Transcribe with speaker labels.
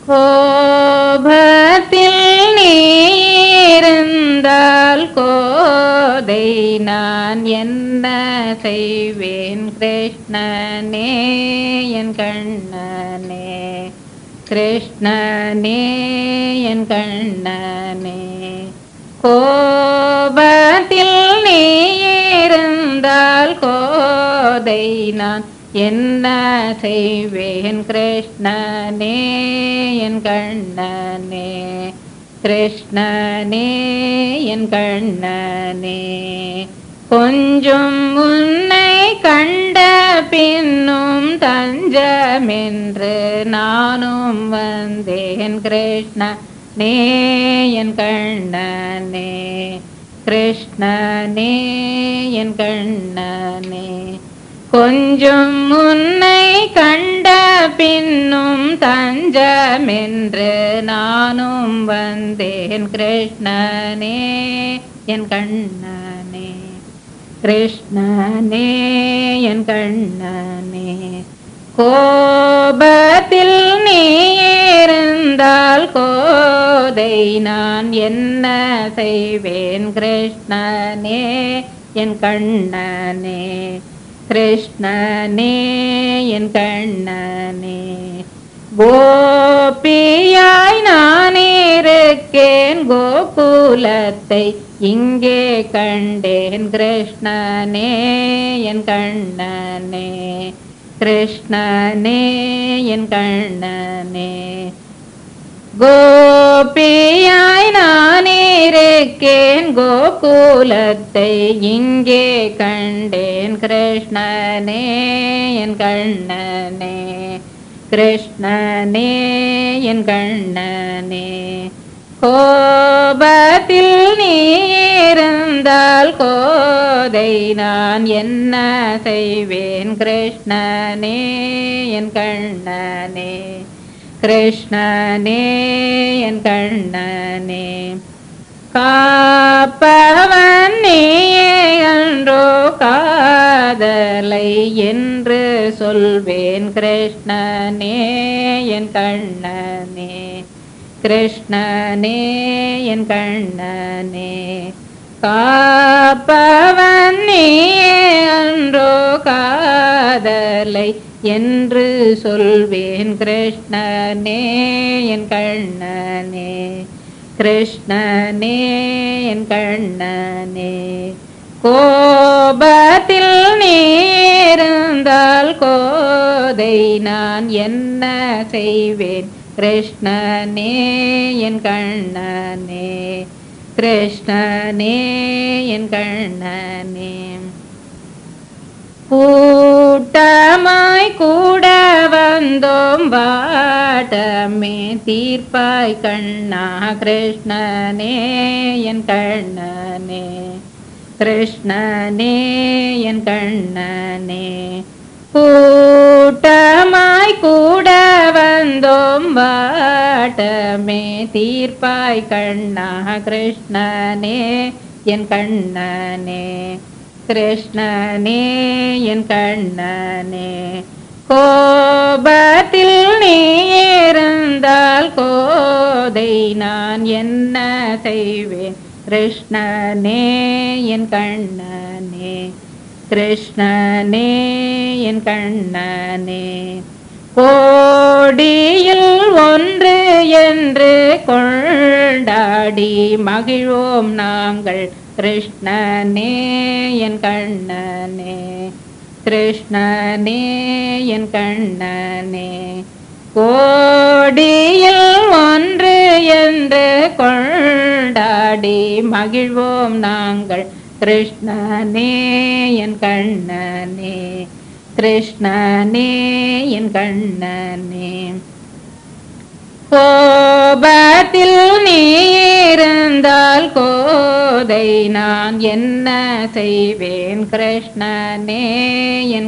Speaker 1: கோபத்தில் நீருந்தால் கோதை நான் என்ன செய்வேன் கிருஷ்ணனே என் கண்ணனே கிருஷ்ணனே என் கண்ணனே கோபத்தில் நீருந்தால் கோதை நான் என்ன செய்வேன் கிருஷ்ணனே என் கண்ணனே கிருஷ்ணனே என் கண்ணனே கொஞ்சம் உன்னை கண்ட பின்னும் தஞ்சமென்று நானும் வந்தேன் கிருஷ்ணனே என் கண்ணனே கிருஷ்ணனே என் கண்ணனே கொஞ்சம் உன்னை கண்ட பின்னும் தஞ்சமென்று நானும் வந்தேன் கிருஷ்ணனே என் கண்ணனே கிருஷ்ணனே என் கண்ணனே கோபத்தில் நீ இருந்தால் கோதை நான் என்ன செய்வேன் கிருஷ்ணனே என் கண்ணனே கிருஷ்ணனே என் கண்ணனே கோபியாய் நான் இருக்கேன் கோகுலத்தை இங்கே கண்டேன் கிருஷ்ணனே என் கண்ணனே கிருஷ்ணனே என் கண்ணனே கோபியாய் நான் இருக்கேன் கோகுலத்தை இங்கே கண்டேன் கிருஷ்ணனே என் கண்ணனே கிருஷ்ணனே என் கண்ணனே கோபத்தில் நீ இருந்தால் கோதை நான் என்ன செய்வேன் கிருஷ்ணனே என் கண்ணனே கிருஷ்ணனே என் கண்ணனே காப்பவன் நீயே அன்றோ காதலை என்று சொல்வேன் கிருஷ்ணனே என் கண்ணனே கிருஷ்ணனே என் கண்ணனே காப்பவன் நீயே அன்றோ காதலை என்று சொல்வேன் கிருஷ்ணனே என் கண்ணனே கிருஷ்ணனே என் கண்ணனே கோபத்தில் நீ இருந்தால் கோதை நான் என்ன செய்வேன் கிருஷ்ணனே என் கண்ணனே கிருஷ்ணனே என் கண்ணனே கூட்டமாய் கூட வந்தோம் வாட்டமே தீர்ப்பாய் கண்ணா கிருஷ்ணனே என் கண்ணனே கிருஷ்ணனே என் கண்ணனே கூட்டமாய் கூட வந்தோம் வாட்டமே தீர்ப்பாய் கண்ணா கிருஷ்ணனே என் கண்ணனே கிருஷ்ணனே என் கண்ணனே கோபத்தில் நீ இருந்தால் கோதை நான் என்ன செய்வேன் கிருஷ்ணனே என் கண்ணனே கிருஷ்ணனே என் கண்ணனே கோடியில் ஒன்று என்று கொண்டாடி மகிழ்வோம் நாங்கள் கிருஷ்ணனே என் கண்ணனே கிருஷ்ணனே என் கண்ணனே கோடியில் ஒன்று என்று கொண்டாடி மகிழ்வோம் நாங்கள் கிருஷ்ணனே என் கண்ணனே கிருஷ்ணனே என் கண்ணனே கோபத்தில் நீ இருந்தால் கோதை நான் என்ன செய்வேன் கிருஷ்ணனே என்